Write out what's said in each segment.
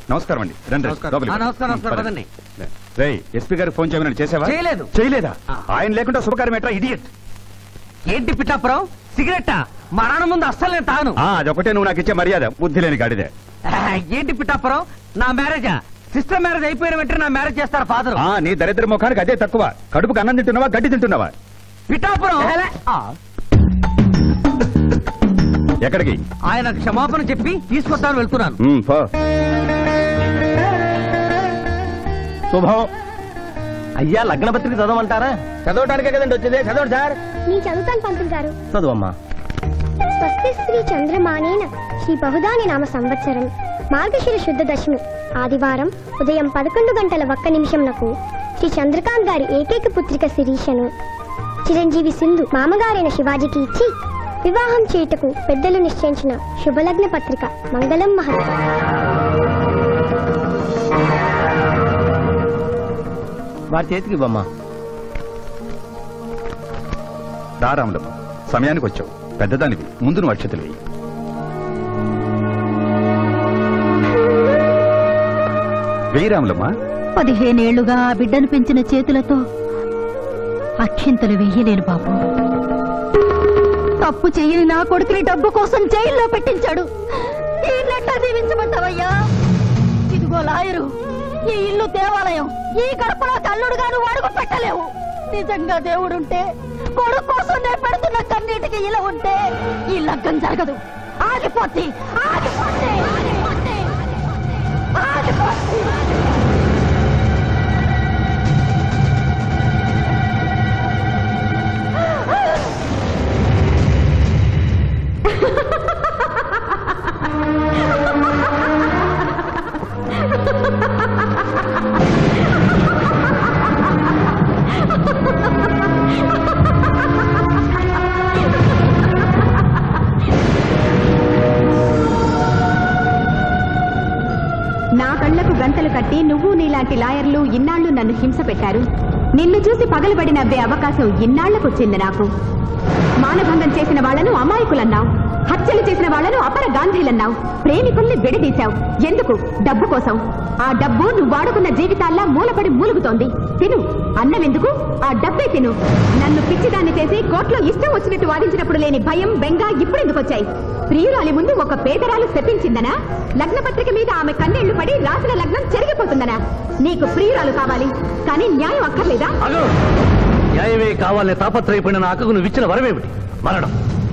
నమస్కారం అండి రండి రండి. లోపలికి ఆ, రండి. నమస్కారం, నమస్కారం, పదండి. పదండి. రేయ్ ఎస్పీ గారికి ఫోన్ చేయమని చేసావా చేయలేదు. చేయలేదా ఆ. ఆయన లేకుండా శుభకార్యం ఎట్లా ఇడియట్ ఏంటి పిఠాపురం సిగరెట్టా మా నాన్న ముందు అస్సలు నేను తాను అదొకటే నువ్వు నాకు ఇచ్చే మర్యాద బుద్ధి లేని గాడిదే ఏంటి పిఠాపురం నా మ్యారేజా సిస్టర్ మ్యారేజ్ అయిపోయిన వెంటనే నా మ్యారేజ్ చేస్తారు ఫాదర్ ఆ నీ దరిద్ర ముఖానికి అదే తక్కువ కడుపుకు అన్నం తింటున్నావా గడ్డి తింటున్నావా పిఠాపురం ఆ, ఎక్కడికి ఆయన క్షమాపణ చెప్పి తీసుకొస్తాను వెళ్తున్నాను ఉమ్, పో శుభం అయ్యా లగ్న పత్రిక చదవమంటారా చదవటానికే కదండి వచ్చింది చదవండి సార్ నేను చదువుతాను పంతులు గారు చదువమ్మా స్వస్తి శ్రీ చంద్రమానేన శ్రీ బహుదాని నామ సంవత్సరం మార్గశిర శుద్ధ దశమి ఆదివారం ఉదయం పదకొండు గంటల ఒక్క నిమిషంనకు శ్రీ చంద్రకాంత్ గారి ఏకైక పుత్రిక శిరీషను చిరంజీవి సింధు మామగారైన శివాజీకి ఇచ్చి వివాహం చేయుటకు పెద్దలు నిశ్చయించిన శుభలగ్న పత్రిక మంగళం మహత్ వారి చేతికి ఇవ్వమ్మా రారాములమ్మ సమయానికి వచ్చావు పెద్దదానివి ముందు నువ్వు అక్షతలు వేయి వెయ్యి రాములమ్మ పదిహేనేళ్లుగా ఆ బిడ్డను పెంచిన చేతులతో అక్షింతలు వెయ్యలేను బాబు తప్పు చెయ్యని నా కొడుకుని డబ్బు కోసం జైల్లో పెట్టించాడు ఈ నెట్ట దీవించమంటావయ్యా ఇదిగో లాయరు ఈ ఇల్లు దేవాలయం ఈ గడపలో తల్లుడుగాను అడుగు పెట్టలేవు నిజంగా దేవుడుంటే కొడుకు కోసం నేను పెడుతున్న కన్నీటికి ఇలా ఉంటే ఈ లగ్గం జరగదు ఆగిపోద్ది ఆగిపోద్ది ఆగిపోద్ది ఆగిపోద్ది నా కళ్లకు గంతలు కట్టి నువ్వు నీలాంటి లాయర్లు ఇన్నాళ్లు నన్ను హింస పెట్టారు నిన్ను చూసి పగలబడి నవ్వే అవకాశం ఇన్నాళ్లకొచ్చింది నాకు మానభంగం చేసిన వాళ్లను అమాయకులన్నావు హత్యలు చేసిన వాళ్లను అపర గాంధీలన్నావు ప్రేమికుల్ని విడదీశావు ఎందుకు డబ్బు కోసం ఆ డబ్బు నువ్వు వాడుకున్న జీవితాల్లా మూలపడి మూలుగుతోంది తిను అన్నం ఎందుకు ఆ డబ్బే తిను నన్ను పిచ్చిదాన్ని చేసి కోర్టులో ఇష్టం వచ్చినట్టు వాదించినప్పుడు లేని భయం బెంగ ఇప్పుడెందుకు వచ్చాయి ప్రియురాలి ముందు ఒక పేదరాలు శపించిందనా లగ్న పత్రిక మీద ఆమె కన్నీళ్లు పడి రాసిన లగ్నం చెరిగిపోతుందనా నీకు ప్రియురాలు కావాలి కానీ న్యాయం అక్కర్లేదా అగో న్యాయమే కావాలని తాపత్రయపడిన నా అక్కకు నువ్వు ఇచ్చిన వరమేమిటి మరణం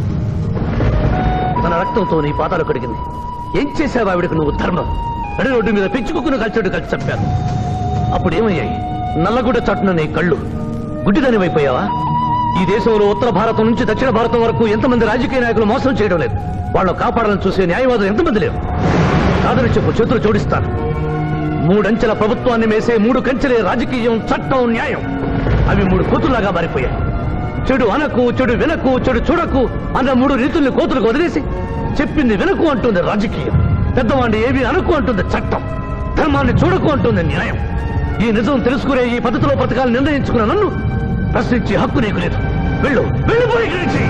తన రక్తంతో నీ పాతాలు కడిగింది ఏం చేసావు ఆవిడకు నువ్వు ధర్మం నడి రోడ్డు మీద పెంచుకుక్కును కలిసాడు కలిసి చంపాను అప్పుడు ఏమయ్యాయి నల్లగుడ్డ చాటున నీ కళ్ళు గుడ్డిదాని అయిపోయావా ఈ దేశంలో ఉత్తర భారతం నుంచి దక్షిణ భారతం వరకు ఎంతమంది రాజకీయ నాయకులు మోసం చేయడం లేదు వాళ్ళని కాపాడాలని చూసే న్యాయవాదులు ఎంతమంది లేరు కాదని చెప్పు చేతులు జోడిస్తాను మూడంచెల ప్రభుత్వాన్ని మేసే మూడు కంచెలే రాజకీయం చట్టం న్యాయం అవి మూడు కోతుల్లాగా మారిపోయాయి చెడు అనకు చెడు వినకు చెడు చూడకు అన్న మూడు రీతుల్ని కోతులకు వదిలేసి చెప్పింది వినకు అంటుంది రాజకీయం పెద్దవాడిని ఏవి అనుకు అంటుంది చట్టం ధర్మాన్ని చూడకు అంటుంది న్యాయం ఈ నిజం తెలుసుకునే ఈ పద్ధతిలో పథకాలు నిర్ణయించుకున్న నన్ను ప్రశ్నించే హక్కు నీకు లేదు వెళ్ళు వెళ్ళిపోయి ఇక్కడి నుంచి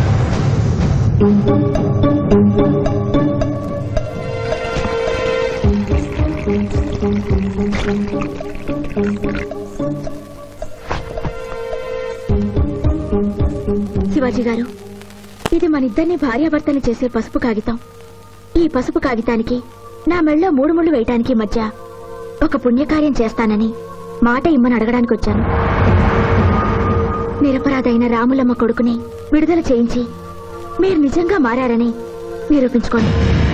శివాజీ గారు ఇది మన ఇద్దరిని భార్యాభర్తలు చేసే పసుపు కాగితం ఈ పసుపు కాగితానికి నా మెళ్ళో మూడు ముళ్ళు వేయటానికి మధ్య ఒక పుణ్యకార్యం చేస్తానని మాట ఇమ్మని అడగడానికి వచ్చాను నిరపరాధైన రాములమ్మ కొడుకుని విడుదల చేయించి మీరు నిజంగా మారారని నిరూపించుకోండి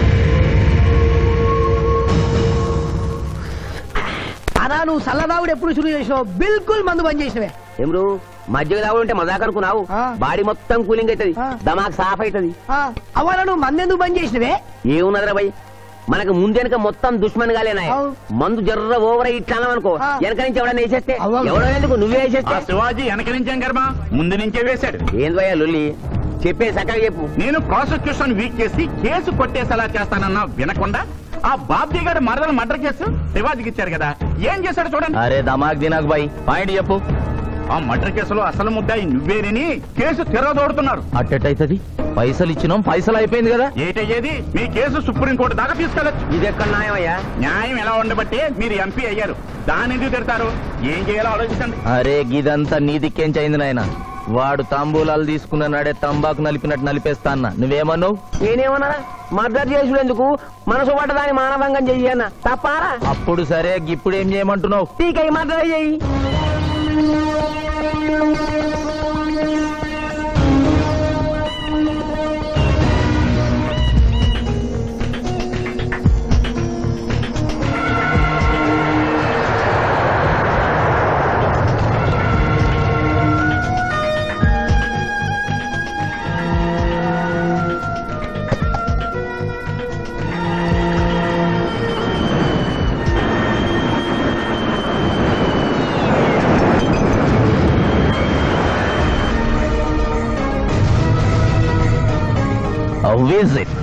అదా నువ్వు సల్లదావుడు ఎప్పుడు శురు చేసినావు బిల్కుల్ మందు బంద్ చేసినవే ఏమ్రు మధ్య తాగుడు ఉంటే మజాక్ అనుకున్నావు ఆ. బాడీ మొత్తం కూలింగ్ అవుతుంది ఆ. దమాక్ సాఫ్ అవుతుంది అవ్వాలా నువ్వు మందెందుకు బంద్ చేసినవే ఏమున్నదిరా భయ్ మనకు ముందెనక మొత్తం దుష్మన్ గాలేనాయ అవు. మందు జర్ర ఓవర్ ఇట్లా అనుకో ఆ. వెనక నుంచి ఎవడన్నా వేసేస్తే అవ్వ. ఎవడో ఎందుకు నువ్వే వేసేస్తే శివాజీ వెనక నుంచేం కర్మ ముందు నుంచే వేశాడు ఏంది భయ్యా లొల్లి చెప్పే సక్కగా చెప్పు నేను ప్రాసిక్యూషన్ వీక్ చేసి కేసు కొట్టేసేలా చేస్తానన్నా వినకుండా ఆ బాబ్జీ గారి మరదల మర్డర్ కేసు శివాజీకి ఇచ్చారు కదా ఏం చేశాడు చూడండి అరే దమాక్ దినాక్ బాయ్ పాయింట్ చెప్పు ఆ మర్డర్ కేసులో అసలు ముద్దాయి నువ్వేనని కేసు తిరగదోడుతున్నారు అట్టెట్టయితది పైసలు ఇచ్చినాం పైసలు అయిపోయింది కదా ఏటయ్యేది మీ కేసు సుప్రీంకోర్టు దాకా తీసుకెళ్ళచ్చు ఇది ఎక్కడ న్యాయం అయ్యా న్యాయం ఉండబట్టే మీరు ఎంపీ అయ్యారు దాని ఎందుకు తిడతారు ఏం చేయాలో ఆలోచించండి అరే గిదంతా నీ దిక్కేం చైంది నాయన వాడు తాంబూలాలు తీసుకున్న నాడే తంబాకు నలిపినట్టు నలిపేస్తా అన్న నువ్వేమన్నావు నేనేమన్నా మర్డర్ చేసుడు ఎందుకు మనసు పట్టదాన్ని మానభంగం చెయ్యన్న తప్పారా అప్పుడు సరే ఇప్పుడు ఏం చేయమంటున్నావు టీకై మర్డర్ చెయ్యి How is it?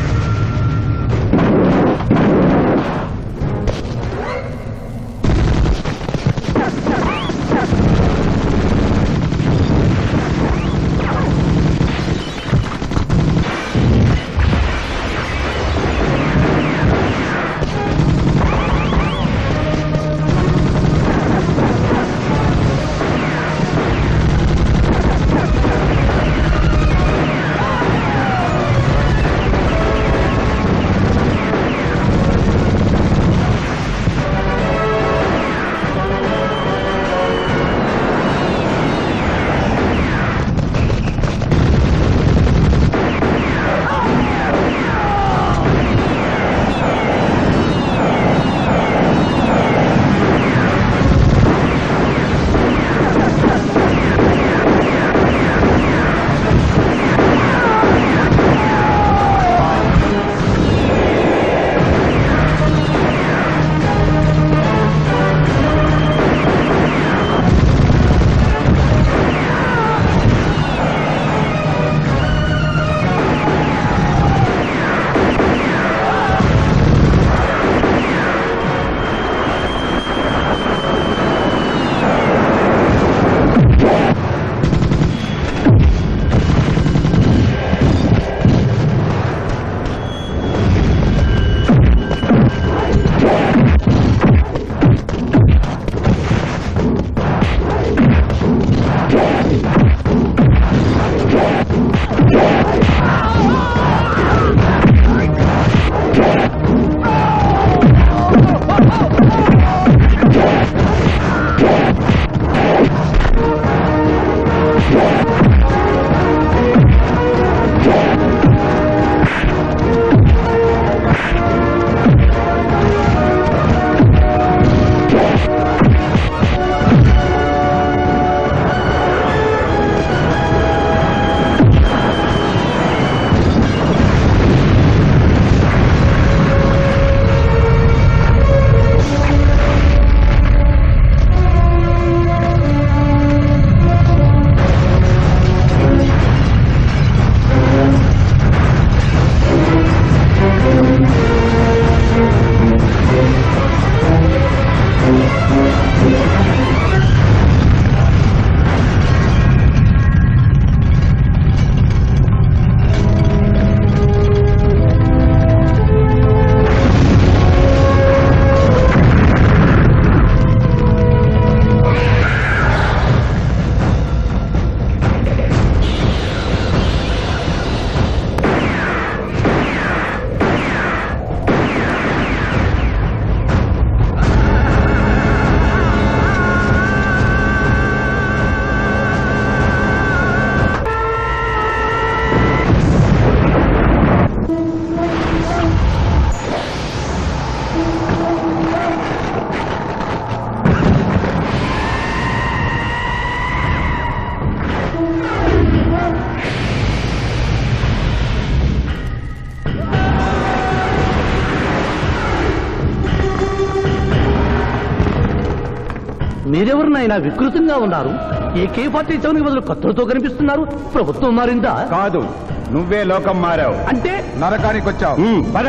మీరెవరినైనా వికృతంగా ఉన్నారు ఏకే ఫార్టీ సెవెన్ బదులు కత్తులతో కనిపిస్తున్నారు ప్రభుత్వం మారిందా కాదు నువ్వే లోకం మారావు అంటే నరకానికి వచ్చావు పద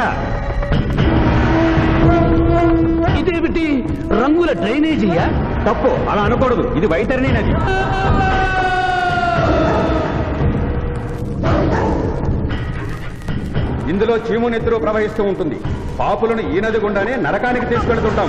ఇదేమిటి రంగుల డ్రైనేజీయా తప్పు అలా అనకూడదు ఇది వైతరిణి నది ఇందులో చీము నెత్తురు ప్రవహిస్తూ ఉంటుంది పాపులను ఈ నది గుండానే నరకానికి తీసుకెళ్తుంటాం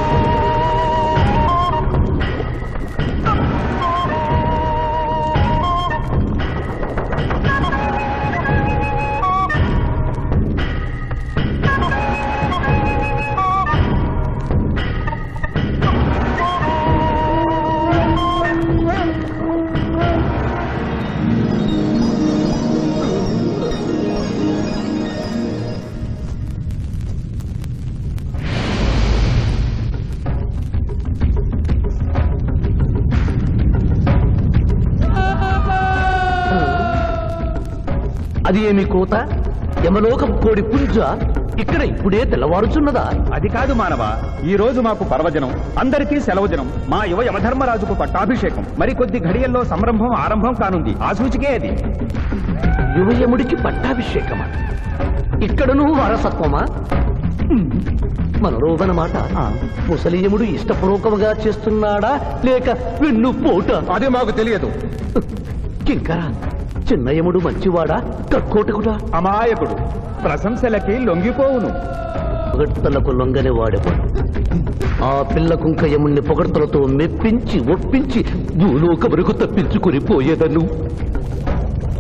అది ఏమి కోత యమలోకం కోడి పుంజ ఇక్కడ ఇప్పుడే తెల్లవారుచున్నదా అది కాదు మానవ ఈ రోజు మాకు పర్వదినం అందరికీ సెలవు దినం మా యువ యమధర్మరాజుకు పట్టాభిషేకం మరి కొద్ది ఘడియల్లో సంరంభం ఆరంభం కానుంది ఆ సూచికే అది యువయముడికి పట్టాభిషేకమా ఇక్కడను వారసత్వమా హ్మ్. మనరోగనమాట ముసలియముడు ఇష్టపూర్వకముగా చేస్తున్నాడా లేక వెన్ను పోట అది మాకు తెలియదు కింకరా చిన్నయముడు మంచివాడా కక్కోటకుడా అమాయకుడు ప్రశంసలకి లొంగిపోవును పొగడ్తలకు లొంగని వాడేవాడు ఆ పిల్ల కుంకయముణ్ణి పొగడ్తలతో మెప్పించి ఒప్పించి భూలోక వరకు తప్పించుకుని పోయేదను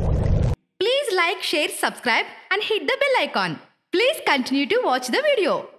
Please like, share, subscribe and hit the bell icon. Please continue to watch the video.